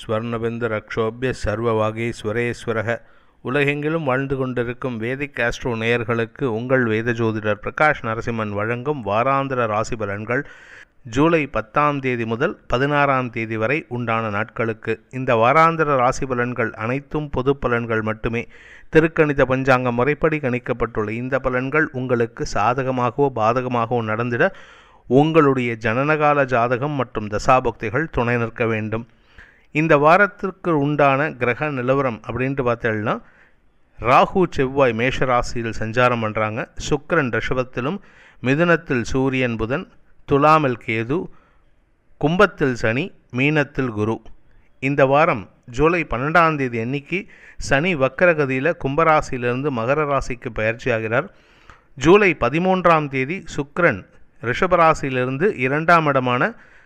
ஸ்வர்ணபிந்து ரக்ஷோபிய சர்வவாகீஸ்வரேஸ்வரக உலகெங்கிலும் வாழ்ந்து கொண்டிருக்கும் வேதிக் ஆஸ்ட்ரோ நேயர்களுக்கு உங்கள் வேத ஜோதிடர் பிரகாஷ் நரசிம்மன் வழங்கும் வாராந்திர ராசி பலன்கள் ஜூலை பத்தாம் தேதி முதல் பதினாறாம் தேதி வரை உண்டான நாட்களுக்கு இந்த வாராந்திர ராசி பலன்கள் அனைத்தும் பொது பலன்கள் மட்டுமே திருக்கணித பஞ்சாங்க முறைப்படி கணிக்கப்பட்டுள்ள இந்த பலன்கள் உங்களுக்கு சாதகமாகவோ பாதகமாகவோ நடந்திட உங்களுடைய ஜனனகால ஜாதகம் மற்றும் தசாபக்திகள் துணை நிற்க வேண்டும் இந்த வாரத்திற்கு உண்டான கிரக நிலவரம் அப்படின்ட்டு பார்த்தீங்கன்னா ராகு செவ்வாய் மேஷ ராசியில் சஞ்சாரம் பண்ணுறாங்க சுக்கிரன் ரிஷபத்திலும் மிதுனத்தில் சூரியன் புதன் துலாமில் கேது கும்பத்தில் சனி மீனத்தில் குரு இந்த வாரம் ஜூலை பன்னெண்டாம் தேதி அன்னைக்கு சனி வக்கரகதியில் கும்பராசியிலிருந்து மகர ராசிக்கு பயிற்சியாகிறார் ஜூலை பதிமூன்றாம் தேதி சுக்கிரன் ரிஷபராசியிலிருந்து இரண்டாம் இடமான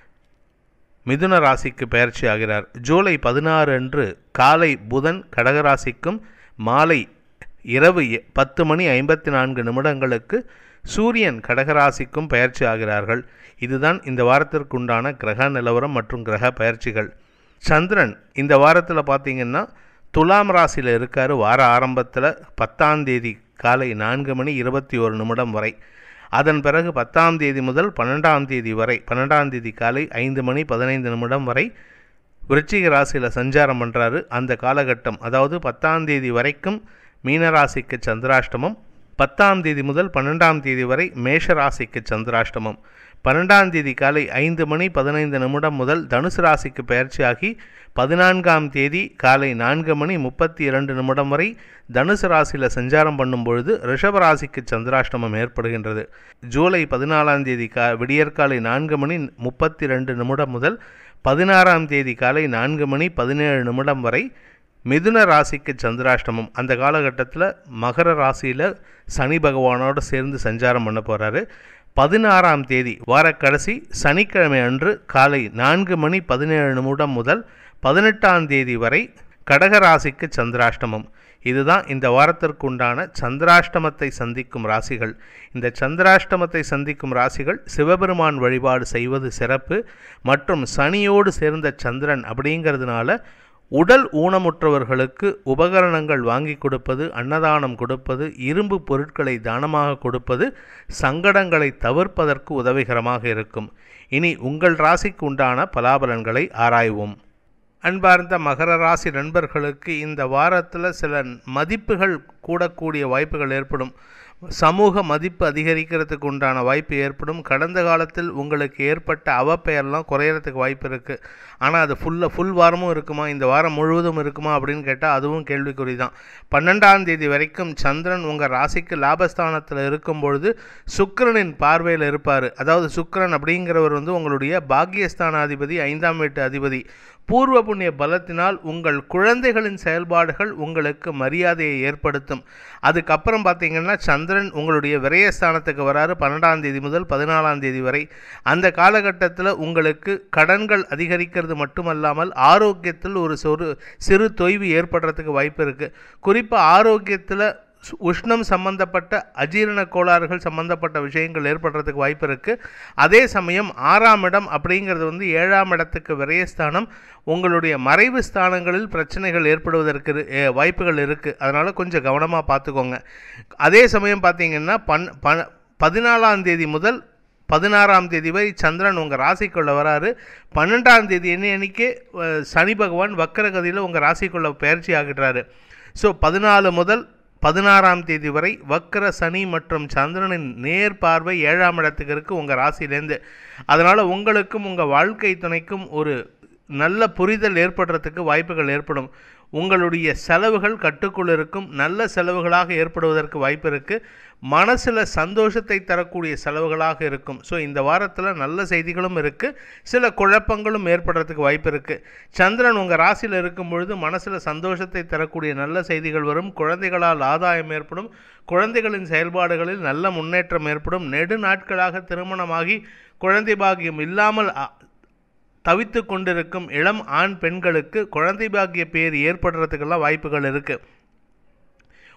மிதுன ராசிக்கு பயிற்சி ஆகிறார் ஜூலை பதினாறு அன்று காலை புதன் கடகராசிக்கும் மாலை இரவு எ- பத்து மணி ஐம்பத்தி நான்கு நிமிடங்களுக்கு சூரியன் கடகராசிக்கும் பயிற்சி ஆகிறார்கள் இதுதான் இந்த வாரத்திற்குண்டான கிரக நிலவரம் மற்றும் கிரக பயிற்சிகள் சந்திரன் இந்த வாரத்தில் பார்த்தீங்கன்னா துலாம் ராசியில் இருக்கார் வார ஆரம்பத்தில் பத்தாம் தேதி காலை நான்கு மணி இருபத்தி ஒரு நிமிடம் வரை அதன் பிறகு பத்தாம் தேதி முதல் பன்னெண்டாம் தேதி வரை பன்னெண்டாம் தேதி காலை ஐந்து மணி பதினைந்து நிமிடம் வரை விருச்சிக ராசியில் சஞ்சாரம் பண்ணுறாரு அந்த காலகட்டம் அதாவது பத்தாம் தேதி வரைக்கும் மீனராசிக்கு சந்திராஷ்டமம் பத்தாம் தேதி முதல் பன்னெண்டாம் தேதி வரை மேஷ ராசிக்கு சந்திராஷ்டமம் பன்னெண்டாம் தேதி காலை ஐந்து மணி பதினைந்து நிமிடம் முதல் தனுசு ராசிக்கு பயிற்சியாகி பதினான்காம் தேதி காலை நான்கு மணி முப்பத்தி இரண்டு நிமிடம் வரை தனுசு ராசியில் சஞ்சாரம் பண்ணும் பொழுது ரிஷப ராசிக்கு சந்திராஷ்டமம் ஏற்படுகின்றது ஜூலை பதினாலாம் தேதி கா விடியற்காலை நான்கு மணி முப்பத்தி ரெண்டு நிமிடம் முதல் பதினாறாம் தேதி காலை நான்கு மணி பதினேழு நிமிடம் வரை மிதுன ராசிக்கு சந்திராஷ்டமம் அந்த காலகட்டத்தில் மகர ராசியில் சனி பகவானோடு சேர்ந்து சஞ்சாரம் பண்ண போகிறாரு பதினாறாம் தேதி வாரக்கடைசி சனிக்கிழமை அன்று காலை நான்கு மணி பதினேழு நிமிடம் முதல் பதினெட்டாம் தேதி வரை கடக ராசிக்கு சந்திராஷ்டமம் இதுதான் இந்த வாரத்திற்குண்டான சந்திராஷ்டமத்தை சந்திக்கும் ராசிகள் இந்த சந்திராஷ்டமத்தை சந்திக்கும் ராசிகள் சிவபெருமான் வழிபாடு செய்வது சிறப்பு மற்றும் சனியோடு சேர்ந்த சந்திரன் அப்படிங்கிறதுனால உடல் ஊனமுற்றவர்களுக்கு உபகரணங்கள் வாங்கி கொடுப்பது அன்னதானம் கொடுப்பது இரும்பு பொருட்களை தானமாக கொடுப்பது சங்கடங்களை தவிர்ப்பதற்கு உதவிகரமாக இருக்கும் இனி உங்கள் ராசிக்கு உண்டான பலாபலன்களை ஆராய்வோம் அன்பார்ந்த மகர ராசி நண்பர்களுக்கு இந்த வாரத்தில் சில மதிப்புகள் கூடக்கூடிய வாய்ப்புகள் ஏற்படும் சமூக மதிப்பு அதிகரிக்கிறதுக்கு உண்டான வாய்ப்பு ஏற்படும் கடந்த காலத்தில் உங்களுக்கு ஏற்பட்ட அவப்பெயர்லாம் குறையறதுக்கு வாய்ப்பு இருக்குது ஆனால் அது ஃபுல்லாக ஃபுல் வாரமும் இருக்குமா இந்த வாரம் முழுவதும் இருக்குமா அப்படின்னு கேட்டால் அதுவும் கேள்விக்குறி தான் பன்னெண்டாம் தேதி வரைக்கும் சந்திரன் உங்கள் ராசிக்கு லாபஸ்தானத்தில் இருக்கும் பொழுது சுக்கிரனின் பார்வையில் இருப்பார் அதாவது சுக்கிரன் அப்படிங்கிறவர் வந்து உங்களுடைய பாக்கியஸ்தானாதிபதி ஐந்தாம் வீட்டு அதிபதி பூர்வ புண்ணிய பலத்தினால் உங்கள் குழந்தைகளின் செயல்பாடுகள் உங்களுக்கு மரியாதையை ஏற்படுத்தும் அதுக்கப்புறம் பார்த்தீங்கன்னா சந்திரன் உங்களுடைய விரயஸ்தானத்துக்கு வராரு பன்னெண்டாம் தேதி முதல் பதினாலாம் தேதி வரை அந்த காலகட்டத்தில் உங்களுக்கு கடன்கள் அதிகரிக்கிறது மட்டுமல்லாமல் ஆரோக்கியத்தில் ஒரு சொரு சிறு தொய்வு ஏற்படுறதுக்கு வாய்ப்பு இருக்குது குறிப்பாக ஆரோக்கியத்தில் சு- உஷ்ணம் சம்பந்தப்பட்ட அஜீரண கோளாறுகள் சம்பந்தப்பட்ட விஷயங்கள் ஏற்படுறதுக்கு வாய்ப்பு இருக்குது அதே சமயம் ஆறாம் இடம் அப்படிங்கிறது வந்து ஏழாம் இடத்துக்கு விரயஸ்தானம் உங்களுடைய மறைவு ஸ்தானங்களில் பிரச்சனைகள் ஏற்படுவதற்கு இரு- எ, வாய்ப்புகள் இருக்குது அதனால் கொஞ்சம் கவனமாக பார்த்துக்கோங்க அதே சமயம் பார்த்தீங்கன்னா பன் ப பதினாலாம் தேதி முதல் பதினாறாம் தேதி வரை சந்திரன் உங்கள் ராசிக்குள்ளே வராரு பன்னெண்டாம் தேதி என்ன அன்னைக்கே அஹ், சனி பகவான் வக்கரகதியில் உங்கள் ராசிக்குள்ளே பயிற்சி ஆகிடுறாரு ஸோ பதினாலு முதல் பதினாறாம் தேதி வரை வக்கர சனி மற்றும் சந்திரனின் நேர் பார்வை ஏழாம் இடத்துக்கு இருக்குது உங்கள் ராசியிலேருந்து அதனால் உங்களுக்கும் உங்கள் வாழ்க்கை துணைக்கும் ஒரு நல்ல புரிதல் ஏற்படுறதுக்கு வாய்ப்புகள் ஏற்படும் உங்களுடைய செலவுகள் கட்டுக்குள் இருக்கும் நல்ல செலவுகளாக ஏற்படுவதற்கு வாய்ப்பு இருக்குது மனசில் சந்தோஷத்தை தரக்கூடிய செலவுகளாக இருக்கும் ஸோ இந்த வாரத்தில் நல்ல செய்திகளும் இருக்குது சில குழப்பங்களும் ஏற்படுறதுக்கு வாய்ப்பு இருக்குது சந்திரன் உங்கள் ராசியில் இருக்கும் பொழுது மனசில் சந்தோஷத்தை தரக்கூடிய நல்ல செய்திகள் வரும் குழந்தைகளால் ஆதாயம் ஏற்படும் குழந்தைகளின் செயல்பாடுகளில் நல்ல முன்னேற்றம் ஏற்படும் நெடு நாட்களாக திருமணமாகி குழந்தை பாக்கியம் இல்லாமல் அ- தவித்து கொண்டிருக்கும் இளம் ஆண் பெண்களுக்கு குழந்தை பாக்கிய பேர் ஏற்படுறதுக்கெல்லாம் வாய்ப்புகள் இருக்குது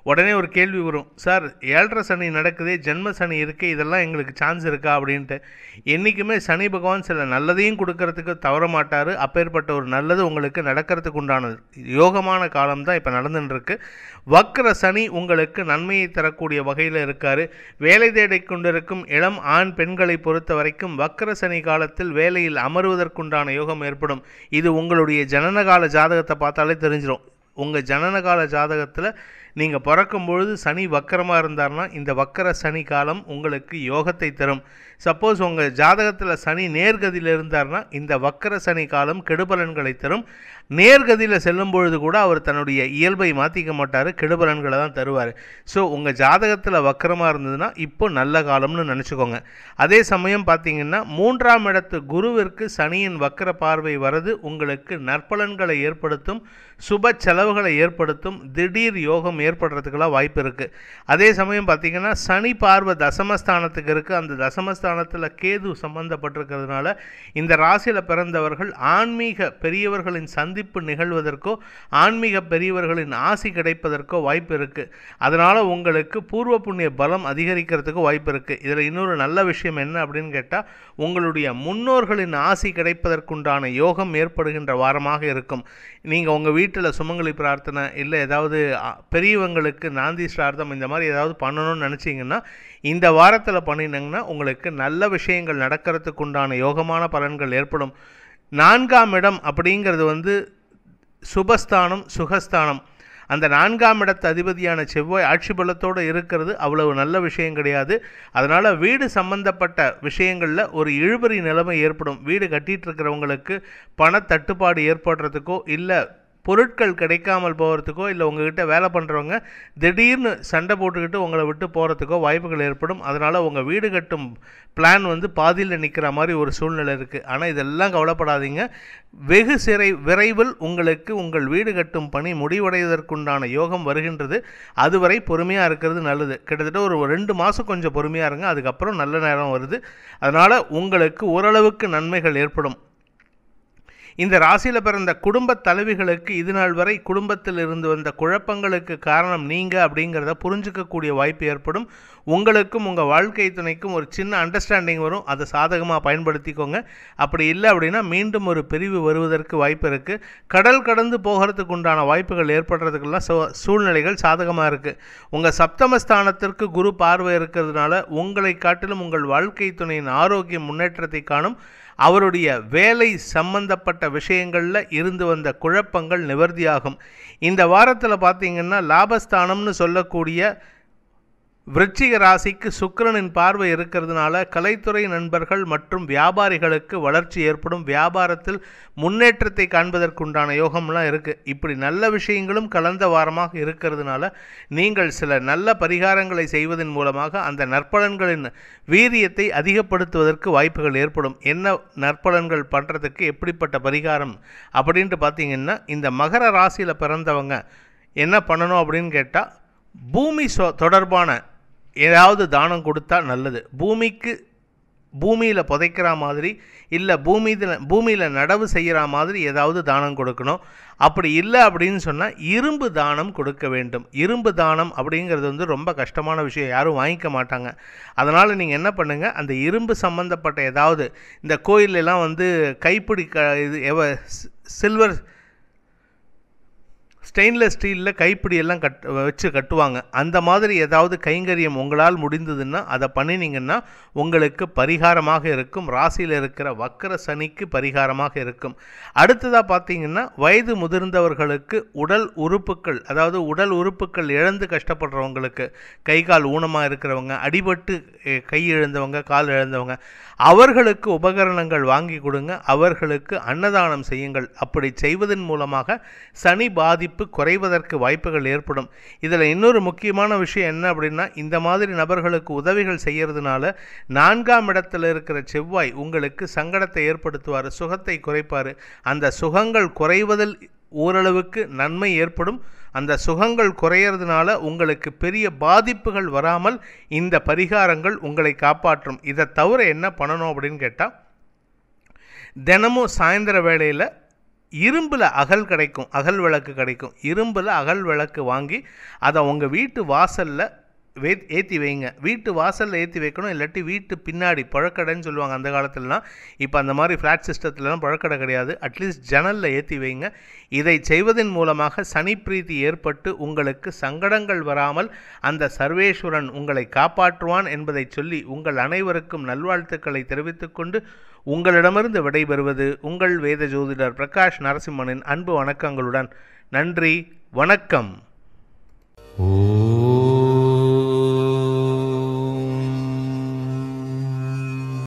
உடனே ஒரு கேள்வி வரும் சார் ஏழரை சனி நடக்குதே ஜென்ம சனி இருக்கே இதெல்லாம் எங்களுக்கு சான்ஸ் இருக்கா அப்படின்ட்டு என்றைக்குமே சனி பகவான் சில நல்லதையும் கொடுக்கறதுக்கு தவற மாட்டார் அப்பேற்பட்ட ஒரு நல்லது உங்களுக்கு நடக்கிறதுக்கு உண்டான யோகமான காலம் தான் இப்போ நடந்துட்டு இருக்கு வக்ர சனி உங்களுக்கு நன்மையை தரக்கூடிய வகையில் இருக்கார் வேலை தேடிக் கொண்டிருக்கும் இளம் ஆண் பெண்களை பொறுத்த வரைக்கும் வக்ர சனி காலத்தில் வேலையில் அமர்வதற்குண்டான யோகம் ஏற்படும் இது உங்களுடைய ஜனனகால ஜாதகத்தை பார்த்தாலே தெரிஞ்சிடும் உங்கள் ஜனனகால ஜாதகத்தில் நீங்கள் பிறக்கும் பொழுது சனி வக்கரமாக இருந்தார்னா இந்த வக்கர சனி காலம் உங்களுக்கு யோகத்தை தரும் சப்போஸ் உங்கள் ஜாதகத்தில் சனி நேர்கதியில் இருந்தார்னா இந்த வக்கர சனி காலம் கெடுபலன்களை தரும் நேர்கதியில் செல்லும் பொழுது கூட அவர் தன்னுடைய இயல்பை மாற்றிக்க மாட்டார் கெடுபலன்களை தான் தருவார் ஸோ உங்கள் ஜாதகத்தில் வக்கரமாக இருந்ததுன்னா இப்போ நல்ல காலம்னு நினச்சிக்கோங்க அதே சமயம் பார்த்தீங்கன்னா மூன்றாம் இடத்து குருவிற்கு சனியின் வக்கர பார்வை வரது உங்களுக்கு நற்பலன்களை ஏற்படுத்தும் சுப செலவுகளை ஏற்படுத்தும் திடீர் யோகம் ஏற்படுறதுக்கெல்லாம் வாய்ப்பு இருக்குது அதே சமயம் பார்த்தீங்கன்னா சனி பார்வை தசமஸ்தானத்துக்கு இருக்குது அந்த தசமஸ்தானத்தில் கேது சம்பந்தப்பட்டிருக்கிறதுனால இந்த ராசியில் பிறந்தவர்கள் ஆன்மீக பெரியவர்களின் சந்திப்பு நிகழ்வதற்கோ ஆன்மீக பெரியவர்களின் ஆசி கிடைப்பதற்கோ வாய்ப்பு இருக்குது அதனால் உங்களுக்கு பூர்வ புண்ணிய பலம் அதிகரிக்கிறதுக்கு வாய்ப்பு இருக்குது இதில் இன்னொரு நல்ல விஷயம் என்ன அப்படின்னு கேட்டால் உங்களுடைய முன்னோர்களின் ஆசி கிடைப்பதற்குண்டான யோகம் ஏற்படுகின்ற வாரமாக இருக்கும் நீங்கள் உங்கள் வீட்டில் சுமங்கலி பிரார்த்தனை இல்லை ஏதாவது அ, பெரியவங்களுக்கு நாந்தி ஸ்ரார்த்தம் இந்த மாதிரி ஏதாவது பண்ணணும்னு நினச்சிங்கன்னா இந்த வாரத்தில் பண்ணினீங்கன்னா உங்களுக்கு நல்ல விஷயங்கள் நடக்கிறதுக்கு உண்டான யோகமான பலன்கள் ஏற்படும் நான்காம் இடம் அப்படிங்கிறது வந்து சுபஸ்தானம் சுகஸ்தானம் அந்த நான்காம் இடத்து அதிபதியான செவ்வாய் ஆட்சி பலத்தோடு இருக்கிறது அவ்வளவு நல்ல விஷயம் கிடையாது அதனால் வீடு சம்பந்தப்பட்ட விஷயங்களில் ஒரு இழுபறி நிலைமை ஏற்படும் வீடு கட்டிட்டு இருக்கிறவங்களுக்கு பணத்தட்டுப்பாடு ஏற்படுறதுக்கோ இல்லை பொருட்கள் கிடைக்காமல் போகிறதுக்கோ இல்லை உங்ககிட்ட வேலை பண்ணுறவங்க திடீர்னு சண்டை போட்டுக்கிட்டு உங்களை விட்டு போகிறதுக்கோ வாய்ப்புகள் ஏற்படும் அதனால் உங்கள் வீடு கட்டும் பிளான் வந்து பாதியில் நிற்கிற மாதிரி ஒரு சூழ்நிலை இருக்குது ஆனால் இதெல்லாம் கவலைப்படாதீங்க வெகு சிறை விரைவில் உங்களுக்கு உங்கள் வீடு கட்டும் பணி முடிவடைவதற்குண்டான யோகம் வருகின்றது அதுவரை பொறுமையாக இருக்கிறது நல்லது கிட்டத்தட்ட ஒரு ரெண்டு மாதம் கொஞ்சம் பொறுமையாக இருங்க அதுக்கப்புறம் நல்ல நேரம் வருது அதனால் உங்களுக்கு ஓரளவுக்கு நன்மைகள் ஏற்படும் இந்த ராசியில் பிறந்த குடும்ப தலைவிகளுக்கு இது நாள் வரை குடும்பத்தில் இருந்து வந்த குழப்பங்களுக்கு காரணம் நீங்கள் அப்படிங்கிறத புரிஞ்சுக்கக்கூடிய வாய்ப்பு ஏற்படும் உங்களுக்கும் உங்கள் வாழ்க்கை துணைக்கும் ஒரு சின்ன அண்டர்ஸ்டாண்டிங் வரும் அதை சாதகமாக பயன்படுத்திக்கோங்க அப்படி இல்லை அப்படின்னா மீண்டும் ஒரு பிரிவு வருவதற்கு வாய்ப்பு இருக்குது கடல் கடந்து போகிறதுக்கு உண்டான வாய்ப்புகள் ஏற்படுறதுக்கெல்லாம் சூ சூழ்நிலைகள் சாதகமாக இருக்குது உங்கள் சப்தமஸ்தானத்திற்கு குரு பார்வை இருக்கிறதுனால உங்களை காட்டிலும் உங்கள் வாழ்க்கை துணையின் ஆரோக்கிய முன்னேற்றத்தை காணும் அவருடைய வேலை சம்பந்தப்பட்ட விஷயங்களில் இருந்து வந்த குழப்பங்கள் நிவர்த்தியாகும் இந்த வாரத்தில் பார்த்தீங்கன்னா லாபஸ்தானம்னு சொல்லக்கூடிய விருச்சிக ராசிக்கு சுக்கிரனின் பார்வை இருக்கிறதுனால கலைத்துறை நண்பர்கள் மற்றும் வியாபாரிகளுக்கு வளர்ச்சி ஏற்படும் வியாபாரத்தில் முன்னேற்றத்தை காண்பதற்குண்டான யோகம்லாம் இருக்குது இப்படி நல்ல விஷயங்களும் கலந்த வாரமாக இருக்கிறதுனால நீங்கள் சில நல்ல பரிகாரங்களை செய்வதன் மூலமாக அந்த நற்பலன்களின் வீரியத்தை அதிகப்படுத்துவதற்கு வாய்ப்புகள் ஏற்படும் என்ன நற்பலன்கள் பண்ணுறதுக்கு எப்படிப்பட்ட பரிகாரம் அப்படின்ட்டு பார்த்தீங்கன்னா இந்த மகர ராசியில் பிறந்தவங்க என்ன பண்ணணும் அப்படின்னு கேட்டால் பூமி சொ தொடர்பான ஏதாவது தானம் கொடுத்தா நல்லது பூமிக்கு பூமியில் புதைக்கிற மாதிரி இல்லை பூமியில் பூமியில் நடவு செய்கிற மாதிரி ஏதாவது தானம் கொடுக்கணும் அப்படி இல்லை அப்படின்னு சொன்னால் இரும்பு தானம் கொடுக்க வேண்டும் இரும்பு தானம் அப்படிங்கிறது வந்து ரொம்ப கஷ்டமான விஷயம் யாரும் வாங்கிக்க மாட்டாங்க அதனால் நீங்கள் என்ன பண்ணுங்கள் அந்த இரும்பு சம்மந்தப்பட்ட ஏதாவது இந்த கோயிலெல்லாம் வந்து கைப்பிடி க இது எவ சில்வர் ஸ்டெயின்லெஸ் ஸ்டீலில் கைப்பிடி எல்லாம் கட் வச்சு கட்டுவாங்க அந்த மாதிரி ஏதாவது கைங்கரியம் உங்களால் முடிந்ததுன்னா அதை பண்ணினீங்கன்னா உங்களுக்கு பரிகாரமாக இருக்கும் ராசியில் இருக்கிற வக்கர சனிக்கு பரிகாரமாக இருக்கும் அடுத்ததாக பார்த்தீங்கன்னா வயது முதிர்ந்தவர்களுக்கு உடல் உறுப்புகள் அதாவது உடல் உறுப்புகள் இழந்து கஷ்டப்படுறவங்களுக்கு கை கால் ஊனமாக இருக்கிறவங்க அடிபட்டு அஹ், கை இழந்தவங்க கால் இழந்தவங்க அவர்களுக்கு உபகரணங்கள் வாங்கி கொடுங்க அவர்களுக்கு அன்னதானம் செய்யுங்கள் அப்படி செய்வதன் மூலமாக சனி பாதிப்பு குறைவதற்கு வாய்ப்புகள் ஏற்படும் இதில் இன்னொரு முக்கியமான விஷயம் என்ன அப்படின்னா இந்த மாதிரி நபர்களுக்கு உதவிகள் செய்யறதுனால நான்காம் இடத்துல இருக்கிற செவ்வாய் உங்களுக்கு சங்கடத்தை ஏற்படுத்துவார் சுகத்தை குறைப்பார் அந்த சுகங்கள் குறைவதில் ஓரளவுக்கு நன்மை ஏற்படும் அந்த சுகங்கள் குறையிறதுனால உங்களுக்கு பெரிய பாதிப்புகள் வராமல் இந்த பரிகாரங்கள் உங்களை காப்பாற்றும் இதை தவிர என்ன பண்ணணும் அப்படின்னு கேட்டால் தினமும் சாயந்தர வேளையில் இரும்பில் அகல் கிடைக்கும் அகல் விளக்கு கிடைக்கும் இரும்பில் அகல் விளக்கு வாங்கி அதை உங்கள் வீட்டு வாசலில் வே ஏற்றி வைங்க வீட்டு வாசலில் ஏற்றி வைக்கணும் இல்லாட்டி வீட்டு பின்னாடி பழக்கடைன்னு சொல்லுவாங்க அந்த காலத்துலலாம் இப்போ அந்த மாதிரி ஃப்ளாட் சிஸ்டத்துலலாம் பழக்கடை கிடையாது அட்லீஸ்ட் ஜன்னலில் ஏற்றி வைங்க இதை செய்வதன் மூலமாக சனி பிரீத்தி ஏற்பட்டு உங்களுக்கு சங்கடங்கள் வராமல் அந்த சர்வேஸ்வரன் உங்களை காப்பாற்றுவான் என்பதை சொல்லி உங்கள் அனைவருக்கும் நல்வாழ்த்துக்களை தெரிவித்துக்கொண்டு உங்களிடமிருந்து விடைபெறுவது உங்கள் வேத ஜோதிடர் பிரகாஷ் நரசிம்மனின் அன்பு வணக்கங்களுடன் நன்றி வணக்கம் ஓம்